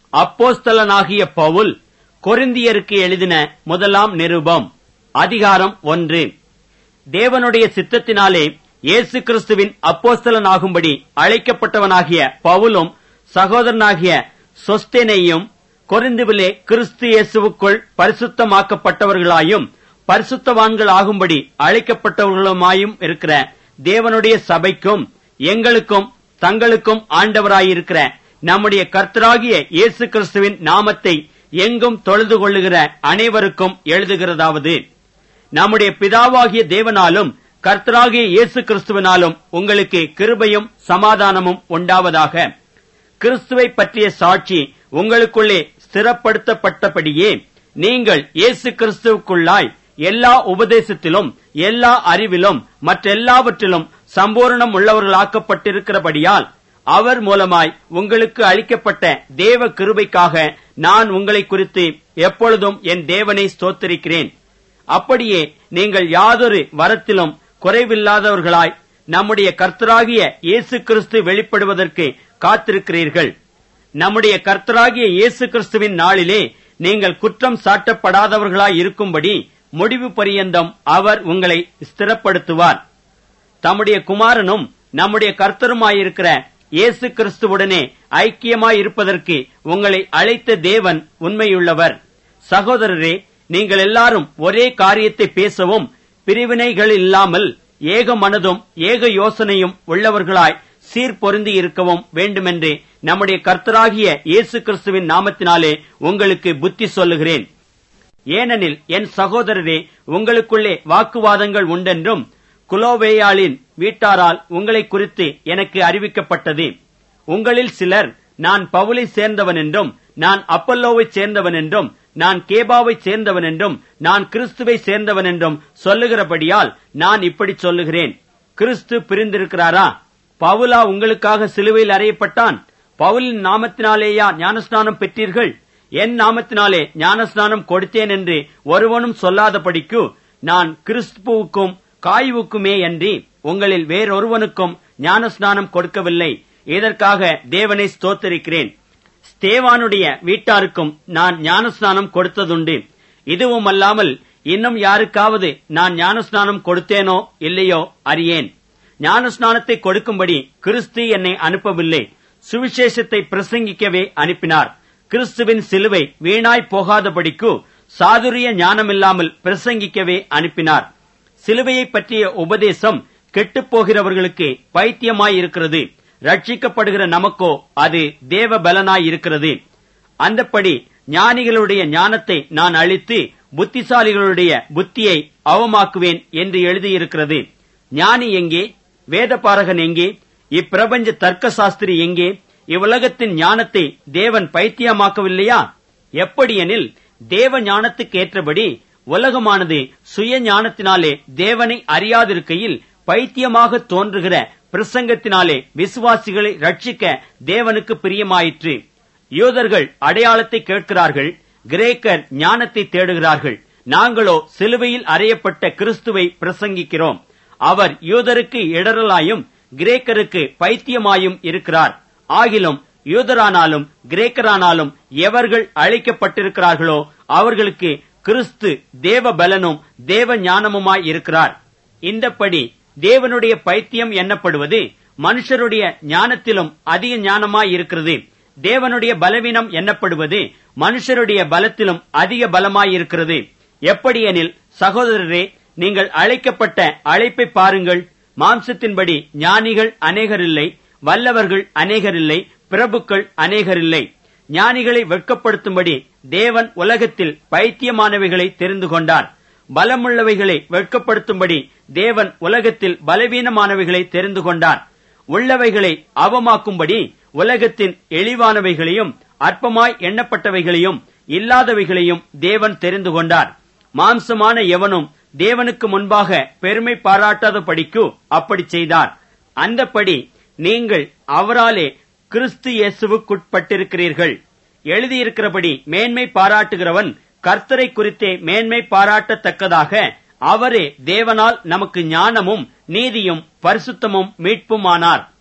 அப்போஸ்தலனாகிய பவுல் கொரிந்தியருக்கு எழுதின முதலாம் நிருபம் அதிகாரம் ஒன்று தேவனுடைய சித்தத்தினாலே இயேசு கிறிஸ்துவின் அப்போஸ்தலனாகும்படி அழைக்கப்பட்டவனாகிய பவுலும் சகோதரனாகிய சொஸ்தேனையும் கொரிந்துவிலே கிறிஸ்து இயேசுவுக்குள் பரிசுத்தமாக்கப்பட்டவர்களாயும் பரிசுத்தவான்கள் ஆகும்படி அழைக்கப்பட்டவர்களுமாயும் இருக்கிற தேவனுடைய சபைக்கும் எங்களுக்கும் தங்களுக்கும் ஆண்டவராயிருக்கிற நம்முடைய கர்த்தராகிய இயேசு கிறிஸ்துவின் நாமத்தை எங்கும் தொழுது கொள்ளுகிற அனைவருக்கும் எழுதுகிறதாவது நம்முடைய பிதாவாகிய தேவனாலும் கர்த்தராகிய இயேசு கிறிஸ்துவினாலும் உங்களுக்கு கிருபையும் சமாதானமும் உண்டாவதாக கிறிஸ்துவை பற்றிய சாட்சி உங்களுக்குள்ளே ஸ்திரப்படுத்தப்பட்டபடியே நீங்கள் இயேசு கிறிஸ்துவுக்குள்ளாய் எல்லா உபதேசத்திலும் எல்லா அறிவிலும் மற்றெல்லாவற்றிலும் சம்பூர்ணம் உள்ளவர்களாக்கப்பட்டிருக்கிறபடியால் அவர் மூலமாய் உங்களுக்கு அளிக்கப்பட்ட தேவ கிருபைக்காக நான் உங்களை குறித்து எப்பொழுதும் என் தேவனை ஸ்தோத்தரிக்கிறேன் அப்படியே நீங்கள் யாதொரு வரத்திலும் குறைவில்லாதவர்களாய் நம்முடைய கர்த்தராகிய இயேசு கிறிஸ்து வெளிப்படுவதற்கு காத்திருக்கிறீர்கள் நம்முடைய கர்த்தராகிய இயேசு கிறிஸ்துவின் நாளிலே நீங்கள் குற்றம் சாட்டப்படாதவர்களாய் இருக்கும்படி முடிவு பரியந்தம் அவர் உங்களை ஸ்திரப்படுத்துவார் தம்முடைய குமாரனும் நம்முடைய கர்த்தருமாயிருக்கிற இயேசு கிறிஸ்துவுடனே ஐக்கியமாயிருப்பதற்கு உங்களை அழைத்த தேவன் உண்மையுள்ளவர் சகோதரரே நீங்கள் எல்லாரும் ஒரே காரியத்தை பேசவும் பிரிவினைகள் இல்லாமல் ஏக மனதும் ஏக யோசனையும் உள்ளவர்களாய் சீர்பொருந்தி இருக்கவும் வேண்டுமென்று நம்முடைய கர்த்தராகிய இயேசு கிறிஸ்துவின் நாமத்தினாலே உங்களுக்கு புத்தி சொல்லுகிறேன் ஏனெனில் என் சகோதரரே உங்களுக்குள்ளே வாக்குவாதங்கள் உண்டென்றும் குலோவேயாளின் வீட்டாரால் உங்களை குறித்து எனக்கு அறிவிக்கப்பட்டது உங்களில் சிலர் நான் பவுலை சேர்ந்தவன் என்றும் நான் அப்பல்லோவை சேர்ந்தவன் என்றும் நான் கேபாவை சேர்ந்தவன் என்றும் நான் கிறிஸ்துவை சேர்ந்தவன் என்றும் சொல்லுகிறபடியால் நான் இப்படி சொல்லுகிறேன் கிறிஸ்து பிரிந்திருக்கிறாரா பவுலா உங்களுக்காக சிலுவையில் அறையப்பட்டான் பவுலின் நாமத்தினாலேயா ஞானஸ்நானம் பெற்றீர்கள் என் நாமத்தினாலே ஞானஸ்நானம் கொடுத்தேன் என்று ஒருவனும் சொல்லாதபடிக்கு நான் கிறிஸ்துவுக்கும் காயுவுக்குமே அன்றி உங்களில் வேறொருவனுக்கும் ஞானஸ்நானம் கொடுக்கவில்லை இதற்காக தேவனை ஸ்தோத்தரிக்கிறேன் ஸ்தேவானுடைய வீட்டாருக்கும் நான் ஞானஸ்நானம் கொடுத்ததுண்டு இதுவும் அல்லாமல் இன்னும் யாருக்காவது நான் ஞானஸ்நானம் கொடுத்தேனோ இல்லையோ அறியேன் ஞானஸ்நானத்தை கொடுக்கும்படி கிறிஸ்து என்னை அனுப்பவில்லை சுவிசேஷத்தை பிரசங்கிக்கவே அனுப்பினார் கிறிஸ்துவின் சிலுவை வீணாய் போகாதபடிக்கு சாதுரிய ஞானமில்லாமல் பிரசங்கிக்கவே அனுப்பினார் சிலுவையை பற்றிய உபதேசம் கெட்டுப்போகிறவர்களுக்கு பைத்தியமாயிருக்கிறது ரட்சிக்கப்படுகிற நமக்கோ அது தேவ பலனாய் இருக்கிறது அந்தப்படி ஞானிகளுடைய ஞானத்தை நான் அழித்து புத்திசாலிகளுடைய புத்தியை அவமாக்குவேன் என்று எழுதியிருக்கிறது ஞானி எங்கே வேதபாரகன் எங்கே இப்பிரபஞ்ச தர்க்க சாஸ்திரி எங்கே இவ்வுலகத்தின் ஞானத்தை தேவன் பைத்தியமாக்கவில்லையா எப்படியெனில் தேவ ஞானத்துக்கு ஏற்றபடி உலகமானது சுய ஞானத்தினாலே தேவனை அறியாதிருக்கையில் பைத்தியமாக தோன்றுகிற பிரசங்கத்தினாலே விசுவாசிகளை ரட்சிக்க தேவனுக்கு பிரியமாயிற்று யூதர்கள் அடையாளத்தை கேட்கிறார்கள் கிரேக்கர் ஞானத்தை தேடுகிறார்கள் நாங்களோ சிலுவையில் அறையப்பட்ட கிறிஸ்துவை பிரசங்கிக்கிறோம் அவர் யூதருக்கு இடரலாயும் கிரேக்கருக்கு பைத்தியமாயும் இருக்கிறார் ஆகிலும் யூதரானாலும் கிரேக்கரானாலும் எவர்கள் அழைக்கப்பட்டிருக்கிறார்களோ அவர்களுக்கு கிறிஸ்து தேவ பலனும் தேவ ஞானமுமாய் இருக்கிறார் இந்தப்படி தேவனுடைய பைத்தியம் எண்ணப்படுவது மனுஷருடைய ஞானத்திலும் அதிக ஞானமாய் இருக்கிறது தேவனுடைய பலவீனம் எண்ணப்படுவது மனுஷருடைய பலத்திலும் அதிக பலமாயிருக்கிறது எப்படியெனில் சகோதரரே நீங்கள் அழைக்கப்பட்ட அழைப்பை பாருங்கள் மாம்சத்தின்படி ஞானிகள் அநேகரில்லை வல்லவர்கள் அநேகரில்லை பிரபுக்கள் அநேகரில்லை ஞானிகளை வெட்கப்படுத்தும்படி தேவன் உலகத்தில் பைத்தியமானவைகளை தெரிந்து கொண்டார் பலமுள்ளவைகளை வெட்கப்படுத்தும்படி தேவன் உலகத்தில் பலவீனமானவைகளை தெரிந்து கொண்டார் உள்ளவைகளை அவமாக்கும்படி உலகத்தின் எளிவானவைகளையும் அற்பமாய் எண்ணப்பட்டவைகளையும் இல்லாதவைகளையும் தேவன் தெரிந்து கொண்டார் மாம்சமான எவனும் தேவனுக்கு முன்பாக பெருமை பாராட்டாத படிக்கு அப்படி செய்தார் அந்தப்படி நீங்கள் அவராலே கிறிஸ்து இயேசுவுக்குட்பட்டிருக்கிறீர்கள் எழுதியிருக்கிறபடி மேன்மை பாராட்டுகிறவன் கர்த்தரை குறித்தே மேன்மை பாராட்டத்தக்கதாக அவரே தேவனால் நமக்கு ஞானமும் நீதியும் பரிசுத்தமும் மீட்புமானார்